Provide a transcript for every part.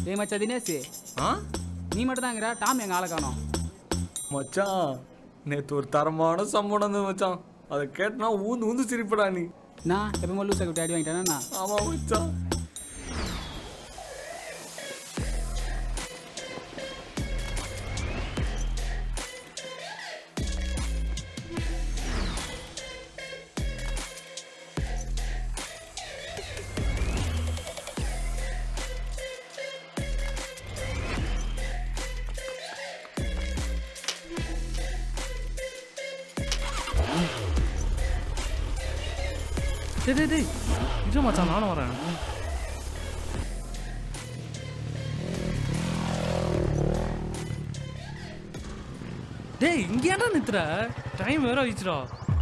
டேய் மச்சா தினேஷ் ஆ நீ மட்டும் தாங்கிற டாம் எங்க ஆளை காணோம் மச்சான் நேத்து ஒரு தரமான சம்பவம் நடந்தது மச்சான் அதை கேட்டனா ஊந்து ஊந்து சிரிப்படா நீ நான் எப்போ லூசா விட்டு அடி வாங்கிட்டேன்னா ஆமா மச்சான் டேய் டேய் டேய் இரு மச்சான் நானும் வரேன் டேய் இங்க ஏன்டா நித்துற டைம் வேற ஆயிடுச்சுடா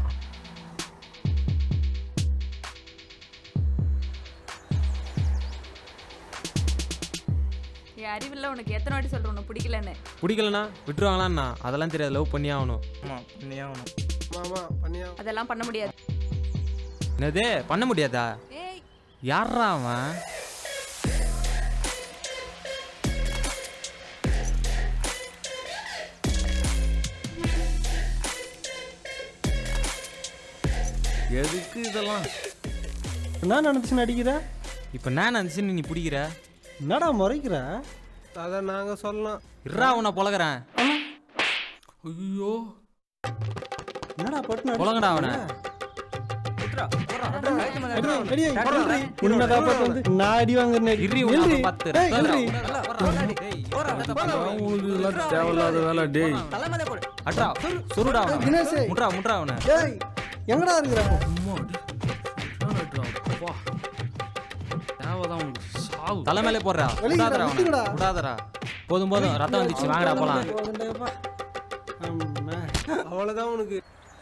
என் அறிவில்ல உனக்கு எத்தனை வாட்டி சொல்றேன் உனக்கு பிடிக்கலன்னு பிடிக்கலனா விட்டுருவாங்களாண்ணா அதெல்லாம் தெரியாது லவ் பண்ணி ஆகணும் ஆமா நீ ஆகணும் மாமா பண்ணியா அதெல்லாம் பண்ண முடியாது என்னது பண்ண முடியாதா ஏய் யாரா அவன் எதுக்கு இதெல்லாம் என்ன நினச்சி நடிக்கிற இப்போ நான் நினச்சி நீ பிடிக்கிற என்னடா முறைக்கிற அதை நாங்கள் சொல்லலாம் இருறா உன்னை பொழகிறேன் ஐயோ என்னடா பட்டு பொழங்கடா அவனை உன்னை காப்பாத்து வந்து நான் அடி வாங்குறேன் இறி உன்னை பத்து உங்களுக்கு இதெல்லாம் தேவையில்லாத வேலை டேய் அட்ரா சுருடா அவனை தினேஷ். முட்ரா முட்ரா அவனை ஏய் எங்கடா இருக்கிற தேவைதான் உனக்கு சாவு தலை மேலே போடுறா வெளியே விடாதடா அவனை விட்டுடுடா. விடாதடா போதும் போதும் ரத்தம் வந்துச்சு வாங்கடா போலாம் அவ்வளோதான் உனக்கு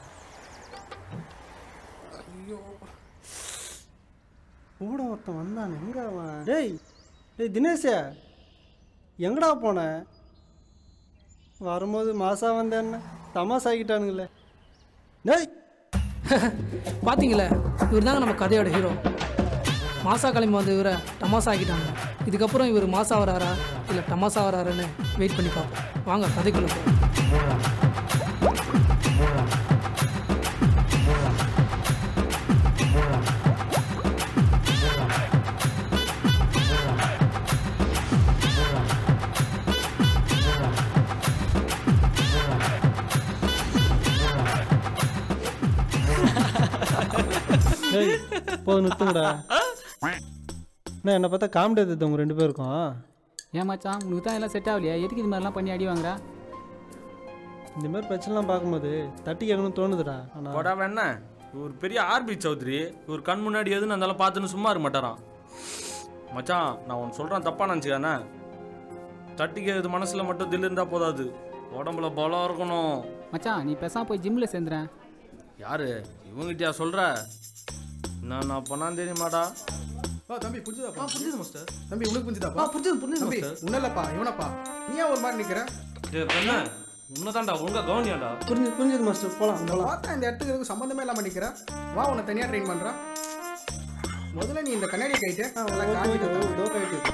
கூட ஒருத்தன் வந்தான் எங்க அவன் டேய் டேய் தினேஷ எங்கடா போன வரும்போது மாசா வந்தேன்னு தமாசாக்கிட்டானுங்களே டேய் பார்த்தீங்களே இவர் தாங்க நம்ம கதையோட ஹீரோ மாசா கிளம்பி வந்த இவரை டமாசா ஆக்கிட்டாங்க இதுக்கப்புறம் இவர் மாசா வராரா இல்லை டமாசா வராரான்னு வெயிட் பண்ணி பார்ப்போம் வாங்க கதைக்குள்ள போவோம் டேய் போதும் நிறுத்துங்கடா என்ன என்னை பார்த்தா காமெடி எடுத்து உங்க ரெண்டு பேருக்கும் ஏன் மச்சான் உனக்கு தான் எல்லாம் செட் ஆகலையா எதுக்கு இது மாதிரிலாம் பண்ணி அடி வாங்குற இந்த மாதிரி பிரச்சனைலாம் பார்க்கும்போது தட்டி கேட்கணும்னு தோணுதுடா ஆனால் போடா வேணா இவர் பெரிய ஆர்பி சௌத்ரி இவர் கண் முன்னாடி எதுன்னு இருந்தாலும் பார்த்துன்னு சும்மா இருக்க மாட்டாராம் மச்சான் நான் ஒன்று சொல்கிறேன் தப்பா நினச்சிக்கானே தட்டி கேட்குது மனசில் மட்டும் தில் இருந்தால் போதாது உடம்புல பலம் இருக்கணும் மச்சான் நீ பேசாம போய் ஜிம்ல சேர்ந்துறேன் யாரு இவங்கிட்டயா சொல்கிற நான் நான் பண்ணான்னு தெரியுமாடா ஆ தம்பி புரிஞ்சுதாப்பா புரிஞ்சுது மாஸ்டர் தம்பி உனக்கு புரிஞ்சுதாப்பா புரிஞ்சுது புரிஞ்சுது தம்பி உன்னலப்பா இவனப்பா நீ ஏன் ஒரு மாதிரி நிக்கிற ஏ பெண்ண உன்னதான்டா ஒழுங்கா கவனியாடா புரிஞ்சு புரிஞ்சுது மாஸ்டர் போகலாம் போகலாம் பார்த்தா இந்த இடத்துக்கு எதுக்கு சம்மந்தமே இல்லாம நிக்கிற வா உன்னை தனியா ட்ரெயின் பண்றேன் முதல்ல நீ இந்த கண்ணாடியை கைட்டு எல்லாம் காட்டிட்டு வா.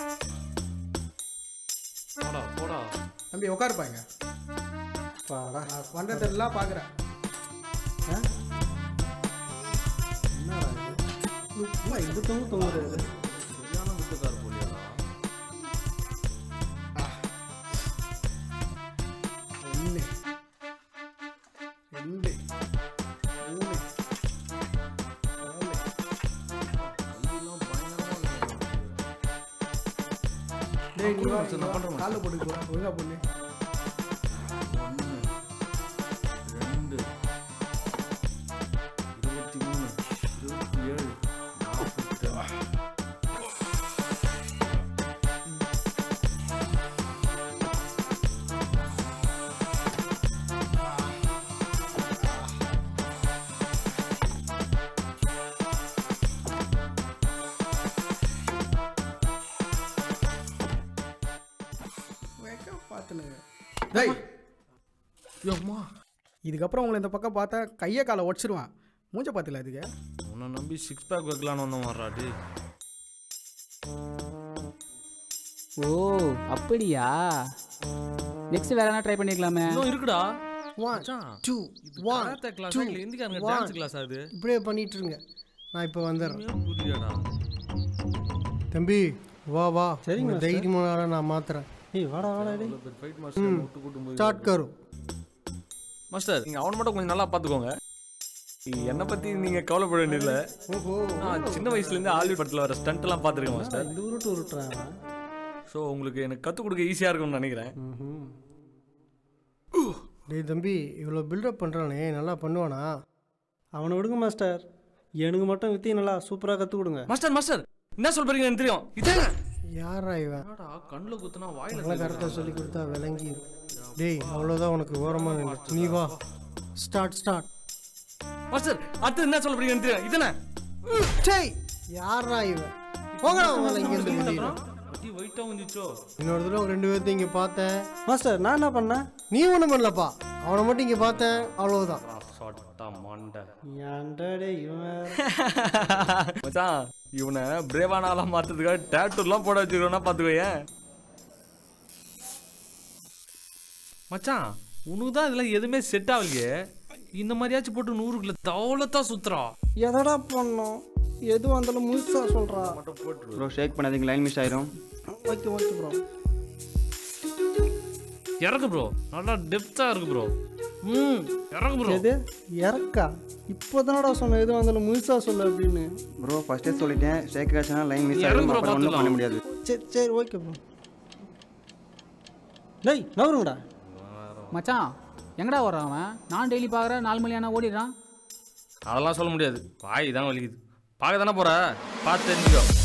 போடா போடா தம்பி உட்காருப்பாங்க பாடா நான் பண்றதெல்லாம் பாக்குறேன் என்னடா இது சும்மா இது தொங்கு தொங்குறது சரியான குத்துக்கார போலியாடா ஒன்று ரெண்டு மூணு நாலு டேய் நீ வா காலில் போட்டு போ ஒழுங்கா பொண்ணு ரெண்டு இருபத்தி மூணு இருபத்தி ஏழு நாற்பத்தி பார்த்துனுங்க டேய் அம்மா இதுக்கப்புறம் உங்களை இந்த பக்கம் பார்த்தா கையை காலை உடச்சிருவான் மூஞ்ச பார்த்துல இதுக்கு உன்னை நம்பி சிக்ஸ் பேக் வைக்கலான்னு வந்த மாறாடி ஓ அப்படியா நெக்ஸ்ட் வேற என்ன ட்ரை பண்ணிருக்கலாமே இன்னும் இருக்குடா ஒன் மச்சான், two one karate class two இல்ல இந்திக்காரங்க one. டான்ஸ் கிளாஸ் அது இப்படியே பண்ணிட்டு இருங்க நான் இப்போ வந்துடுறேன் புரியலடா தம்பி வா வா சரிங்க, உங்க தைரியமான ஆளை நான் மாத்துறேன் ஏய் வாடா வாடா டேய் ஃபைட் மாஸ்டர் விட்டு கூட்டும் போய் ஸ்டார்ட் கரு மாஸ்டர் நீங்க அவனை மட்டும் கொஞ்சம் நல்லா பாத்துக்கோங்க என்னை பத்தி நீங்க கவலைப்பட வேண்டியதில்ல ஓஹோ நான் சின்ன வயசுல இருந்து ஆலிவுட் படத்துல வர ஸ்டண்ட் எல்லாம் பாத்துருக்கேன் மாஸ்டர் இந்த உருட்டு உருட்டுறான் ஸோ உங்களுக்கு எனக்கு கத்துக் கொடுக்க ஈஸியா இருக்கும்னு நினைக்கிறேன் ம் டேய் தம்பி இவ்வளோ பில்டப் பண்ணுறானே நல்லா பண்ணுவானா அவனை விடுங்க மாஸ்டர் எனக்கு மட்டும் வித்தி நல்லா சூப்பராக கற்றுக் கொடுங்க மாஸ்டர் மாஸ்டர் என்ன சொல்றீங்க எனக்கு தெரியும் இதாங்க யாரா இவன் என்னடா கண்ணுல குத்துனா வாயில நல்லா கரெக்டாக சொல்லி கொடுத்தா விளங்கி டேய் அவ்வளோதான் உனக்கு ஓரமாக நில்லு. நீ வா ஸ்டார்ட் ஸ்டார்ட் மாஸ்டர் அடுத்து என்ன சொல்ல போறீங்கன்னு தெரியும் இதானே டேய் யாரா இவன் போங்கடா முதல்ல இங்கேருந்து வெளியே அடி வெயிட்டா வந்துச்சோ இன்னொரு தடவை ரெண்டு பேர்த்தையும் இங்கே பார்த்தேன் மாஸ்டர் நான் என்ன பண்ணேன் நீ ஒன்றும் பண்ணலப்பா அவனை மட்டும் இங்கே பார்த்தேன் அவ்வளவுதான் சொட்டா மாண்ட ஏன்டா டேய் இவன் மச்சான் இவனை பிரேவான ஆளா மாத்துறதுக்காக டேட்டூர்லாம் போட வச்சிருக்கோம்னா பாத்துக்கோயேன் மச்சான் உனக்கு தான் இதெல்லாம் எதுவுமே செட் ஆகலையே இந்த மாதிரியாச்சும் போட்டு நூறுக்குள்ள தவளத்தா சுத்துறா எதடா பண்ணோம் எதுவும் இருந்தாலும் முழுசாக சொல்கிறா ப்ரோ ஷேக் பண்ணாதீங்க லைன் மிஸ் ஆயிரும் ஓகே ஓகே ப்ரோ இறக்கு ப்ரோ நல்லா டெப்தா இருக்கு ப்ரோ ம் இறக்கு ப்ரோ எது இறக்கா இப்போ தானடா சொன்னேன் எதுவும் இருந்தாலும் முழுசாக சொல்லு அப்படின்னு ப்ரோ ஃபர்ஸ்டே சொல்லிட்டேன் ஷேக் ஆச்சுன்னா லைன் மிஸ் இறங்கு ஆயிரும் bro, அப்புறம் ஒன்றும் பண்ண பார்த்துக்கலாம். முடியாது சரி சரி ஓகே ப்ரோ டேய் நவருங்கடா மச்சான் எங்கடா வர்றான் அவன் நான் டெய்லி பார்க்குறேன் நாலு மணி ஆனால் ஓடிடுறான் அதெல்லாம் சொல்ல முடியாது வாய் தான் வலிக்குது பார்க்க தானே போற பார்த்து தெரிஞ்சுக்கோ